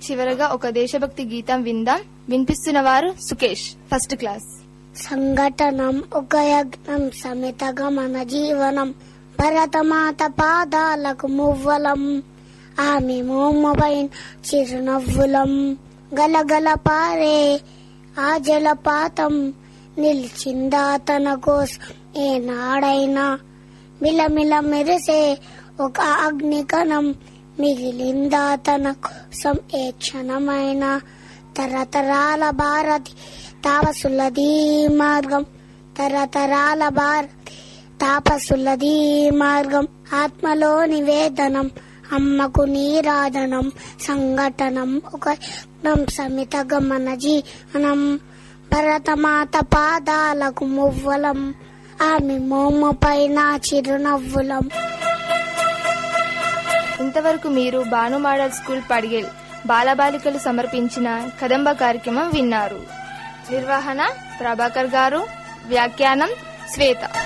చివరగా ఒక దేశభక్తి గీతం విందాం వినిపిస్తున్న వారు సుకేష్ ఫస్ట్ క్లాస్ సంఘటనం ఒక యజ్ఞం సమితగా మన జీవనం భరతమాత పాదాలకు మువ్వలం ఆమె మోమపైన చిరునవ్వులం గలగల పారే ఆ జలపాతం నిలిచిందా తన కోసం ఏనాడైనా మిలమిల మెరిసే ఒక అగ్నికణం మిగిలిందా తన కోసం ఏ క్షణమైనా తరతరాల భారతి తాపసులది మార్గం తరతరాల భారతి తాపసులది మార్గం ఆత్మలోని వేదనం అమ్మకు నీరాజనం సంఘటనం ఒక యజ్ఞం సమిత గమన జీవనం భరతమాత పాదాలకు మువ్వలం ఆమె మోమ పైన చిరునవ్వులం ఇంతవరకు మీరు భాను మోడల్ స్కూల్ పడిగెల్ బాలబాలికలు సమర్పించిన కదంబ కార్యక్రమం విన్నారు నిర్వహణ ప్రభాకర్ గారు వ్యాఖ్యానం శ్వేత